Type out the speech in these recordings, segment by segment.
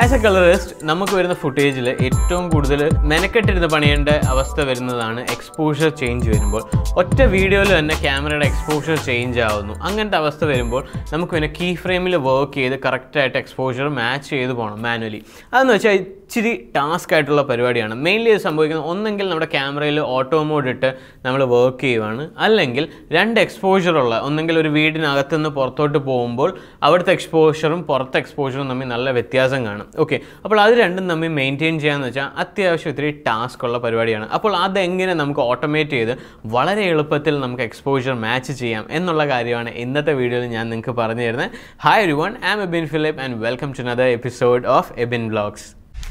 as A colourist നമുക്ക് വരുന്ന ഫുട്ടേജിൽ ഏറ്റവും കൂടുതൽ മെനക്കെട്ടിരുന്ന് പണിയേണ്ട അവസ്ഥ വരുന്നതാണ് എക്സ്പോഷർ ചേഞ്ച് വരുമ്പോൾ ഒറ്റ വീഡിയോയിൽ തന്നെ ക്യാമറയുടെ എക്സ്പോഷർ ചേഞ്ച് ആവുന്നു അങ്ങനത്തെ അവസ്ഥ വരുമ്പോൾ നമുക്ക് പിന്നെ കീ ഫ്രെയിമിൽ വർക്ക് ചെയ്ത് കറക്റ്റായിട്ട് എക്സ്പോഷർ മാച്ച് ചെയ്ത് പോകണം മാനുവലി അതെന്ന് വെച്ചാൽ ഇച്ചിരി ടാസ്ക് ആയിട്ടുള്ള പരിപാടിയാണ് മെയിൻലി ഇത് സംഭവിക്കുന്നത് ഒന്നെങ്കിൽ നമ്മുടെ ക്യാമറയിൽ ഓട്ടോ മോഡ് ഇട്ട് നമ്മൾ വർക്ക് ചെയ്യുവാണ് അല്ലെങ്കിൽ രണ്ട് എക്സ്പോഷറുള്ള ഒന്നെങ്കിൽ ഒരു വീടിനകത്ത് നിന്ന് പുറത്തോട്ട് പോകുമ്പോൾ അവിടുത്തെ എക്സ്പോഷറും പുറത്തെ എക്സ്പോഷറും തമ്മിൽ നല്ല വ്യത്യാസം കാണും ഓക്കെ അപ്പോൾ അത് രണ്ടും തമ്മിൽ മെയിൻറ്റെയിൻ ചെയ്യാന്ന് വെച്ചാൽ അത്യാവശ്യം ഇത്തിരി ടാസ്ക് ഉള്ള പരിപാടിയാണ് അപ്പോൾ അതെങ്ങനെ നമുക്ക് ഓട്ടോമേറ്റ് ചെയ്ത് വളരെ എളുപ്പത്തിൽ നമുക്ക് എക്സ്പോഷർ മാച്ച് ചെയ്യാം എന്നുള്ള കാര്യമാണ് ഇന്നത്തെ വീഡിയോയിൽ ഞാൻ നിങ്ങൾക്ക് പറഞ്ഞു തരുന്നത് hi everyone am Ebin Philip and welcome to another episode of Ebin blogs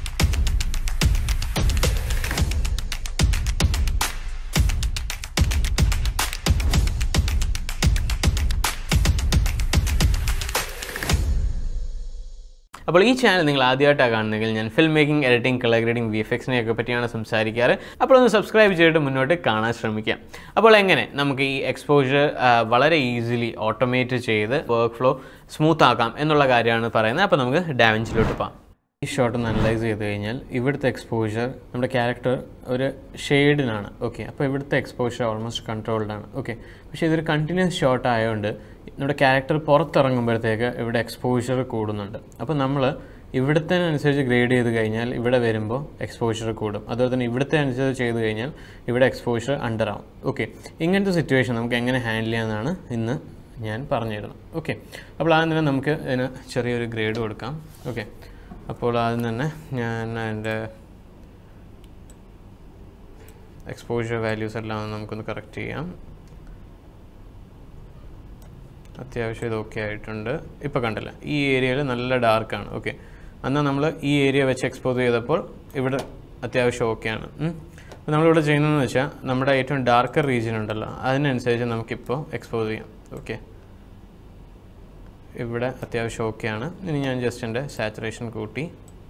അപ്പോൾ ഈ ചാനൽ നിങ്ങൾ ആദ്യമായിട്ടാണ് കാണുന്നെങ്കിൽ ഞാൻ film making editing colour grading V F എക്സിനെയൊക്കെ പറ്റിയാണ് സംസാരിക്കാറ് അപ്പോൾ ഒന്ന് സബ്സ്ക്രൈബ് ചെയ്തിട്ട് മുന്നോട്ട് കാണാൻ ശ്രമിക്കാം അപ്പോൾ എങ്ങനെ നമുക്ക് ഈ എക്സ്പോഷർ വളരെ ഈസിലി ഓട്ടോമേറ്റ് ചെയ്ത് വർക്ക് ഫ്ലോ സ്മൂത്ത് ആക്കാം എന്നുള്ള കാര്യമാണ് പറയുന്നത് അപ്പോൾ നമുക്ക് ഡാമേജിലോട്ട് പോകാം ഈ ഷോട്ട് ഒന്ന് അനലൈസ് ചെയ്ത് കഴിഞ്ഞാൽ ഇവിടുത്തെ എക്സ്പോഷർ നമ്മുടെ ക്യാരക്ടർ ഒരു ഷെയ്ഡിനാണ് ഓക്കെ അപ്പോൾ ഇവിടുത്തെ എക്സ്പോഷർ ഓൾമോസ്റ്റ് കൺട്രോൾഡ് ആണ് ഓക്കെ പക്ഷേ ഇതൊരു കണ്ടിന്യൂസ് ഷോട്ട് ആയതുകൊണ്ട് നമ്മുടെ ക്യാരക്ടർ പുറത്തിറങ്ങുമ്പോഴത്തേക്ക് ഇവിടെ എക്സ്പോഷർ കൂടുന്നുണ്ട് അപ്പോൾ നമ്മൾ ഇവിടുത്തെ അനുസരിച്ച് ഗ്രേഡ് ചെയ്ത് കഴിഞ്ഞാൽ ഇവിടെ വരുമ്പോൾ എക്സ്പോഷർ കൂടും അതുപോലെ തന്നെ ഇവിടുത്തെ അനുസരിച്ച് ചെയ്ത് കഴിഞ്ഞാൽ ഇവിടെ എക്സ്പോഷർ അണ്ടർ ആവും ഓക്കെ ഇങ്ങനത്തെ സിറ്റുവേഷൻ നമുക്ക് എങ്ങനെ ഹാൻഡിൽ ചെയ്യാമെന്നാണ് ഇന്ന് ഞാൻ പറഞ്ഞിരുന്നത് ഓക്കെ അപ്പോൾ ആദ്യം തന്നെ നമുക്ക് ഇതിന് ചെറിയൊരു ഗ്രേഡ് കൊടുക്കാം ഓക്കെ അപ്പോൾ ആദ്യം തന്നെ ഞാൻ അതിൻ്റെ എക്സ്പോഷർ വാല്യൂസ് എല്ലാം നമുക്കൊന്ന് കറക്റ്റ് ചെയ്യാം അത്യാവശ്യം ഇത് ഓക്കെ ആയിട്ടുണ്ട് ഇപ്പോൾ കണ്ടില്ല ഈ ഏരിയയിൽ നല്ല ഡാർക്കാണ് ഓക്കെ എന്നാൽ നമ്മൾ ഈ ഏരിയ വെച്ച് എക്സ്പോസ് ചെയ്തപ്പോൾ ഇവിടെ അത്യാവശ്യം ഓക്കെയാണ് അപ്പോൾ നമ്മളിവിടെ ചെയ്യുന്നതെന്ന് വെച്ചാൽ നമ്മുടെ ഏറ്റവും ഡാർക്കർ റീജിയൻ ഉണ്ടല്ലോ അതിനനുസരിച്ച് നമുക്കിപ്പോൾ എക്സ്പോസ് ചെയ്യാം ഓക്കെ ഇവിടെ അത്യാവശ്യം ഓക്കെയാണ് ഇനി ഞാൻ ജസ്റ്റ് എൻ്റെ സാച്ചുറേഷൻ കൂട്ടി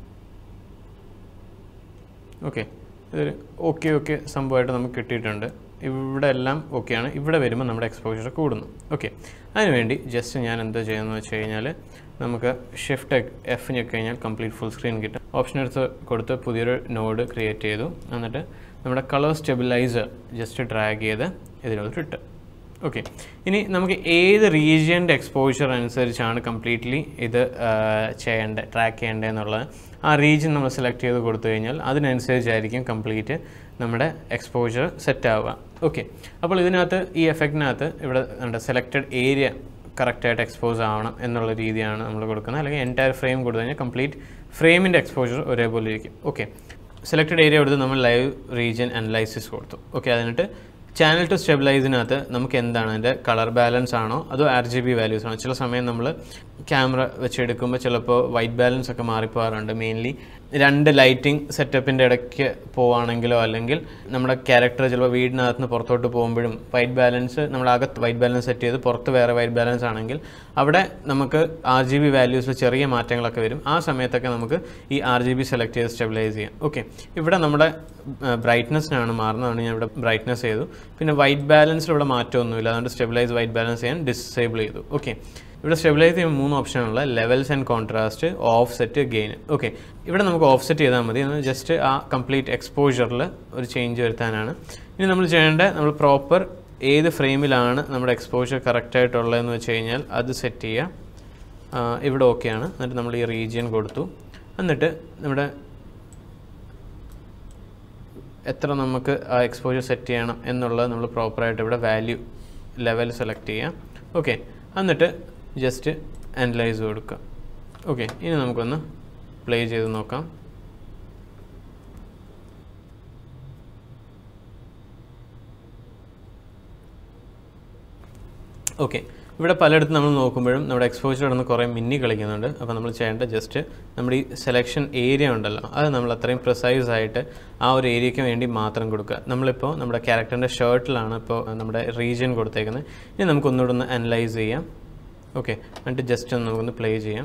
ഓക്കെ ഇതൊരു ഓക്കെ ഓക്കെ സംഭവമായിട്ട് നമുക്ക് കിട്ടിയിട്ടുണ്ട് ഇവിടെ എല്ലാം ഓക്കെയാണ് ഇവിടെ വരുമ്പോൾ നമ്മുടെ എക്സ്പോഷർ കൂടുന്നു ഓക്കെ അതിനുവേണ്ടി ജസ്റ്റ് ഞാൻ എന്താ ചെയ്യുന്നത് വെച്ച് കഴിഞ്ഞാൽ നമുക്ക് ഷിഫ്റ്റ് എഫ് ഞെക്കി കഴിഞ്ഞാൽ കംപ്ലീറ്റ് ഫുൾ സ്ക്രീൻ കിട്ടും ഓപ്ഷൻ എടുത്ത് കൊടുത്ത് പുതിയൊരു നോഡ് ക്രിയേറ്റ് ചെയ്തു എന്നിട്ട് നമ്മുടെ കളർ സ്റ്റെബിലൈസർ ജസ്റ്റ് ഡ്രാഗ് ചെയ്ത് ഇതിലോട്ട് ഇട്ട് ഓക്കെ ഇനി നമുക്ക് ഏത് റീജിയൻ്റെ എക്സ്പോഷർ അനുസരിച്ചാണ് കംപ്ലീറ്റ്ലി ഇത് ചെയ്യേണ്ടത് ട്രാക്ക് ചെയ്യേണ്ടത് എന്നുള്ളത് ആ റീജിയൻ നമ്മൾ സെലക്ട് ചെയ്ത് കൊടുത്തു കഴിഞ്ഞാൽ അതിനനുസരിച്ചായിരിക്കും കംപ്ലീറ്റ് നമ്മുടെ എക്സ്പോഷർ സെറ്റ് ആവുക ഓക്കെ അപ്പോൾ ഇതിനകത്ത് ഈ എഫക്റ്റിനകത്ത് ഇവിടെ നമ്മുടെ സെലക്റ്റഡ് ഏരിയ കറക്റ്റായിട്ട് എക്സ്പോസ് ആവണം എന്നുള്ള രീതിയാണ് നമ്മൾ കൊടുക്കുന്നത് അല്ലെങ്കിൽ എൻറ്റയർ ഫ്രെയിം കൊടുത്തു കഴിഞ്ഞാൽ കംപ്ലീറ്റ് ഫ്രെയിമിൻ്റെ എക്സ്പോഷർ ഒരേപോലെ ഇരിക്കും ഓക്കെ സെലക്റ്റഡ് ഏരിയ കൊടുത്ത് നമ്മൾ ലൈവ് റീജിയൻ അനലൈസിസ് കൊടുത്തു ഓക്കെ അതിനിട്ട് ചാനൽ ടു സ്റ്റെബിലൈസിനകത്ത് നമുക്ക് എന്താണ് അതിൻ്റെ കളർ ബാലൻസ് ആണോ അതോ ആർ ജി ബി വാല്യൂസ് ആണോ ചില സമയം നമ്മൾ ക്യാമറ വെച്ചെടുക്കുമ്പോൾ ചിലപ്പോൾ വൈറ്റ് ബാലൻസ് ഒക്കെ മാറിപ്പോകാറുണ്ട് മെയിൻലി രണ്ട് ലൈറ്റിംഗ് സെറ്റപ്പിൻ്റെ ഇടയ്ക്ക് പോവുകയാണെങ്കിലോ അല്ലെങ്കിൽ നമ്മുടെ ക്യാരക്ടർ ചിലപ്പോൾ വീടിനകത്ത് നിന്ന് പുറത്തോട്ട് പോകുമ്പോഴും വൈറ്റ് ബാലൻസ് നമ്മൾ അകത്ത് വൈറ്റ് ബാലൻസ് സെറ്റ് ചെയ്ത് പുറത്ത് വേറെ വൈറ്റ് ബാലൻസ് ആണെങ്കിൽ അവിടെ നമുക്ക് ആർ ജി ബി വാല്യൂസിൽ ചെറിയ മാറ്റങ്ങളൊക്കെ വരും ആ സമയത്തൊക്കെ നമുക്ക് ഈ ആർ ജി ബി സെലക്ട് ചെയ്ത് സ്റ്റെബിലൈസ് ചെയ്യാം ഓക്കെ ഇവിടെ നമ്മുടെ ബ്രൈറ്റ്നസ്സിനാണ് മാറുന്നതാണ് ഞാൻ ഇവിടെ ബ്രൈറ്റ്നസ് ചെയ്തു പിന്നെ വൈറ്റ് ബാലൻസിൽ ഇവിടെ മാറ്റമൊന്നുമില്ല അതുകൊണ്ട് സ്റ്റെബിലൈസ് വൈറ്റ് ബാലൻസ് ചെയ്യാൻ ഡിസേബിൾ ചെയ്തു ഓക്കെ ഇവിടെ സ്റ്റെബിലൈസ് ചെയ്യുമ്പോൾ മൂന്ന് ഓപ്ഷനുള്ള levels and contrast offset gain okay ഇവിടെ നമുക്ക് ഓഫ് സെറ്റ് ചെയ്താൽ മതി ജസ്റ്റ് ആ കംപ്ലീറ്റ് എക്സ്പോഷറിൽ ഒരു ചേഞ്ച് വരുത്താനാണ് ഇനി നമ്മൾ ചെയ്യേണ്ട നമ്മൾ പ്രോപ്പർ ഏത് ഫ്രെയിമിലാണ് നമ്മുടെ എക്സ്പോഷർ കറക്റ്റായിട്ടുള്ളതെന്ന് വെച്ച് കഴിഞ്ഞാൽ അത് സെറ്റ് ചെയ്യുക ഇവിടെ ഓക്കെയാണ് എന്നിട്ട് നമ്മൾ ഈ റീജിയൻ കൊടുത്തു എന്നിട്ട് നമ്മുടെ എത്ര നമുക്ക് ആ എക്സ്പോഷർ സെറ്റ് ചെയ്യണം എന്നുള്ളത് നമ്മൾ പ്രോപ്പറായിട്ട് ഇവിടെ വാല്യൂ ലെവൽ സെലക്ട് ചെയ്യാം ഓക്കെ എന്നിട്ട് ജസ്റ്റ് അനലൈസ് കൊടുക്കുക ഓക്കെ ഇനി നമുക്കൊന്ന് പ്ലേ ചെയ്ത് നോക്കാം ഓക്കെ ഇവിടെ പലയിടത്തും നമ്മൾ നോക്കുമ്പോഴും നമ്മുടെ എക്സ്പോഷർ ഇടുന്ന കുറേ മിന്നി കളിക്കുന്നുണ്ട് അപ്പോൾ നമ്മൾ ചെയ്യേണ്ട ജസ്റ്റ് നമ്മുടെ ഈ സെലക്ഷൻ ഏരിയ ഉണ്ടല്ലോ അത് നമ്മൾ അത്രയും പ്രിസൈസ് ആയിട്ട് ആ ഒരു ഏരിയയ്ക്ക് വേണ്ടി മാത്രം കൊടുക്കുക നമ്മളിപ്പോൾ നമ്മുടെ ക്യാരക്ടറിൻ്റെ ഷർട്ടിലാണ് ഇപ്പോൾ നമ്മുടെ റീജിയൻ കൊടുത്തേക്കുന്നത് ഇനി നമുക്കൊന്നുകൂടെ ഒന്ന് അനലൈസ് ചെയ്യാം ഓക്കെ എന്നിട്ട് ജസ്റ്റ് ഒന്ന് നമുക്കൊന്ന് പ്ലേ ചെയ്യാം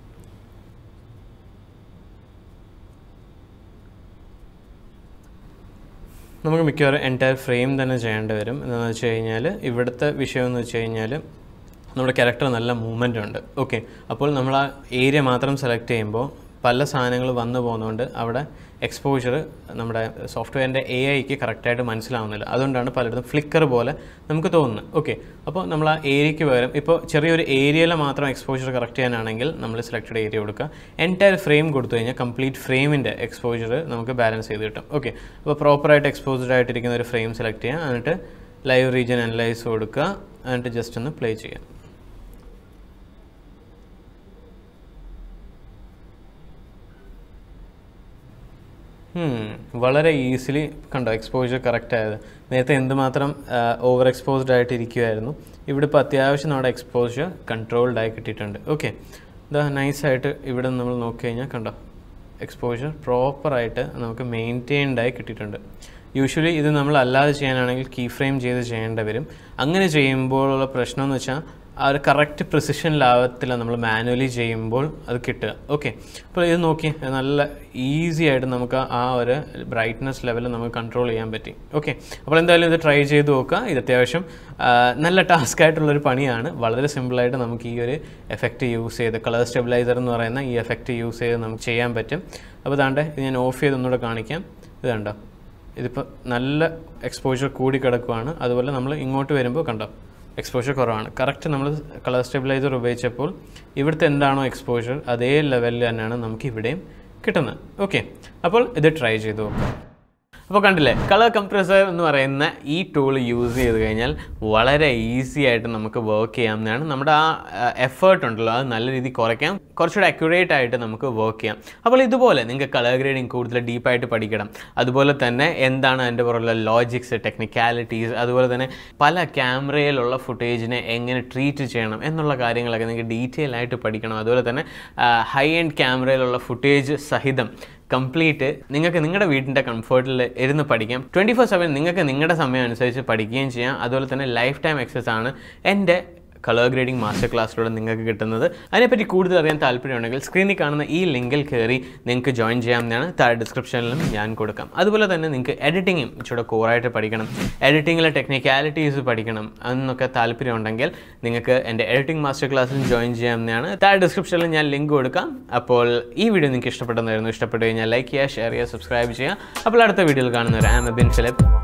നമുക്ക് മിക്കവാറും എൻറ്റയർ ഫ്രെയിം തന്നെ ചെയ്യേണ്ടി വരും എന്താണെന്ന് വെച്ച് കഴിഞ്ഞാൽ ഇവിടുത്തെ വിഷയം എന്ന് വെച്ച് കഴിഞ്ഞാൽ നമ്മുടെ ക്യാരക്ടർ നല്ല മൂവ്മെൻ്റ് ഉണ്ട് ഓക്കെ അപ്പോൾ നമ്മൾ ആ ഏരിയ മാത്രം സെലക്ട് ചെയ്യുമ്പോൾ പല സാധനങ്ങൾ വന്നു പോകുന്നതുകൊണ്ട് അവിടെ എക്സ്പോഷർ നമ്മുടെ സോഫ്റ്റ്വെയറിൻ്റെ എ ഐക്ക് കറക്റ്റായിട്ട് മനസ്സിലാവുന്നില്ല അതുകൊണ്ടാണ് പലയിടത്തും ഫ്ലിക്കർ പോലെ നമുക്ക് തോന്നുന്നത് ഓക്കെ അപ്പോൾ നമ്മൾ ആ ഏരിയയ്ക്ക് പകരം ഇപ്പോൾ ചെറിയൊരു ഏരിയയിൽ മാത്രം എക്സ്പോഷർ കറക്റ്റ് ചെയ്യാനാണെങ്കിൽ നമ്മൾ സെലക്റ്റഡ് ഏരിയ കൊടുക്കുക എൻറ്റയർ ഫ്രെയിം കൊടുത്തു കഴിഞ്ഞാൽ കംപ്ലീറ്റ് ഫ്രെയിമിൻ്റെ എക്സ്പോഷർ നമുക്ക് ബാലൻസ് ചെയ്ത് കിട്ടും ഓക്കെ അപ്പോൾ പ്രോപ്പറായിട്ട് എക്സ്പോസ്ഡ് ആയിട്ടിരിക്കുന്ന ഒരു ഫ്രെയിം സെലക്ട് ചെയ്യുക എന്നിട്ട് ലൈവ് റീജിയൻ അനലൈസ് കൊടുക്കുക എന്നിട്ട് ജസ്റ്റ് ഒന്ന് പ്ലേ ചെയ്യാം Hmm, വളരെ ഈസിലി കണ്ടോ എക്സ്പോജർ കറക്റ്റ് ആയത് നേരത്തെ എന്തുമാത്രം ഓവർ എക്സ്പോസ്ഡ് ആയിട്ട് ഇരിക്കുമായിരുന്നു ഇവിടെ ഇപ്പോൾ അത്യാവശ്യം നമ്മുടെ എക്സ്പോജർ കൺട്രോൾഡ് ആയി കിട്ടിയിട്ടുണ്ട് ഓക്കെ ഇതാ നൈസായിട്ട് ഇവിടെ നമ്മൾ നോക്കി കഴിഞ്ഞാൽ കണ്ടോ എക്സ്പോജർ പ്രോപ്പറായിട്ട് നമുക്ക് മെയിൻറ്റെയിൻഡ് ആയി കിട്ടിയിട്ടുണ്ട് യൂഷ്വലി ഇത് നമ്മൾ അല്ലാതെ ചെയ്യാനാണെങ്കിൽ കീ ഫ്രെയിം ചെയ്ത് ചെയ്യേണ്ടി വരും അങ്ങനെ ചെയ്യുമ്പോഴുള്ള പ്രശ്നം എന്ന് വെച്ചാൽ ആ ഒരു കറക്റ്റ് പ്രിസിഷനിലാവത്തില്ല നമ്മൾ മാനുവലി ചെയ്യുമ്പോൾ അത് കിട്ടുക ഓക്കെ അപ്പോൾ ഇത് നോക്കി നല്ല ഈസി ആയിട്ട് നമുക്ക് ആ ഒരു ബ്രൈറ്റ്നസ് ലെവൽ നമുക്ക് കൺട്രോൾ ചെയ്യാൻ പറ്റി ഓക്കെ അപ്പോൾ എന്തായാലും ഇത് ട്രൈ ചെയ്ത് നോക്കുക ഇത് അത്യാവശ്യം ആ, നല്ല ടാസ്ക് ആയിട്ടുള്ളൊരു പണിയാണ് വളരെ സിമ്പിളായിട്ട് നമുക്ക് ഈ ഒരു എഫക്റ്റ് യൂസ് ചെയ്ത് കളർ സ്റ്റെബിലൈസർ എന്ന് പറയുന്ന ഈ എഫക്റ്റ് യൂസ് ചെയ്ത് നമുക്ക് ചെയ്യാൻ പറ്റും അപ്പോൾ താണ്ടെ ഇത് ഞാൻ ഓഫ് ചെയ്ത് ഒന്നുകൂടെ കാണിക്കാം ഇത് കണ്ടോ ഇതിപ്പോൾ നല്ല എക്സ്പോഷർ കൂടി കിടക്കുവാണ് അതുപോലെ നമ്മൾ ഇങ്ങോട്ട് വരുമ്പോൾ കണ്ടോ എക്സ്പോഷർ കുറവാണ് കറക്റ്റ് നമ്മൾ കളർ സ്റ്റെബിലൈസർ ഉപയോഗിച്ചപ്പോൾ ഇവിടുത്തെ എന്താണോ എക്സ്പോഷർ അതേ ലെവലിൽ തന്നെയാണ് നമുക്ക് ഇവിടെയും കിട്ടുന്നത് ഓക്കെ അപ്പോൾ ഇത് ട്രൈ ചെയ്ത് നോക്കാം അപ്പോൾ കണ്ടില്ലേ കളർ കംപ്രസർ എന്ന് പറയുന്ന ഈ ടൂൾ യൂസ് ചെയ്ത് കഴിഞ്ഞാൽ വളരെ ഈസി ആയിട്ട് നമുക്ക് വർക്ക് ചെയ്യാവുന്നതാണ് നമ്മുടെ ആ എഫേർട്ട് ഉണ്ടല്ലോ അത് നല്ല രീതിയിൽ കുറയ്ക്കാം കുറച്ചുകൂടെ അക്യുറേറ്റ് ആയിട്ട് നമുക്ക് വർക്ക് ചെയ്യാം അപ്പോൾ ഇതുപോലെ നിങ്ങൾക്ക് കളർ ഗ്രേഡിങ് കൂടുതൽ ഡീപ്പായിട്ട് പഠിക്കണം അതുപോലെ തന്നെ എന്താണ് അതിൻ്റെ പുറകുള്ള ലോജിക്സ് ടെക്നിക്കാലിറ്റീസ് അതുപോലെ തന്നെ പല ക്യാമറയിലുള്ള ഫുട്ടേജിനെ എങ്ങനെ ട്രീറ്റ് ചെയ്യണം എന്നുള്ള കാര്യങ്ങളൊക്കെ നിങ്ങൾക്ക് ഡീറ്റെയിൽ ആയിട്ട് പഠിക്കണം അതുപോലെ തന്നെ ഹൈ എൻഡ് ക്യാമറയിലുള്ള ഫുട്ടേജ് സഹിതം കംപ്ലീറ്റ് നിങ്ങൾക്ക് നിങ്ങളുടെ വീടിൻ്റെ കംഫർട്ടിൽ ഇരുന്ന് പഠിക്കാം ട്വൻറ്റി ഫോർ സെവൻ നിങ്ങൾക്ക് നിങ്ങളുടെ സമയം അനുസരിച്ച് പഠിക്കുകയും ചെയ്യാം അതുപോലെ തന്നെ ലൈഫ് ടൈം എക്സസ് ആണ് എൻ്റെ കളർ ഗ്രേഡിംഗ് മാസ്റ്റർ ക്ലാസ്സിലൂടെ നിങ്ങൾക്ക് കിട്ടുന്നത് അതിനെപ്പറ്റി കൂടുതൽ അറിയാൻ താല്പര്യമുണ്ടെങ്കിൽ സ്ക്രീനിൽ കാണുന്ന ഈ ലിങ്കിൽ കയറി നിങ്ങൾക്ക് ജോയിൻ ചെയ്യാവുന്നതാണ് താഴെ ഡിസ്ക്രിപ്ഷനിലും ഞാൻ കൊടുക്കാം അതുപോലെ തന്നെ നിങ്ങൾക്ക് എഡിറ്റിങ്ങും ഇച്ചിരി കോറായിട്ട് പഠിക്കണം എഡിറ്റിങ്ങിലെ ടെക്നിക്കാലിറ്റീസ് പഠിക്കണം എന്നൊക്കെ താല്പര്യമുണ്ടെങ്കിൽ നിങ്ങൾക്ക് എൻ്റെ എഡിറ്റിംഗ് മാസ്റ്റർ ക്ലാസ്സിൽ ജോയിൻ ചെയ്യാവുന്നതാണ് താഴെ ഡിസ്ക്രിപ്ഷനിൽ ഞാൻ ലിങ്ക് കൊടുക്കാം അപ്പോൾ ഈ വീഡിയോ നിങ്ങൾക്ക് ഇഷ്ടപ്പെട്ടെന്നായിരുന്നു ഇഷ്ടപ്പെട്ടു കഴിഞ്ഞാൽ ലൈക്ക് ചെയ്യുക ഷെയർ ചെയ്യുക സബ്സ്ക്രൈബ് ചെയ്യുക അപ്പോൾ അടുത്ത വീഡിയോയിൽ കാണുന്നവർ ആം ബിൻ ഫിലിപ്പ്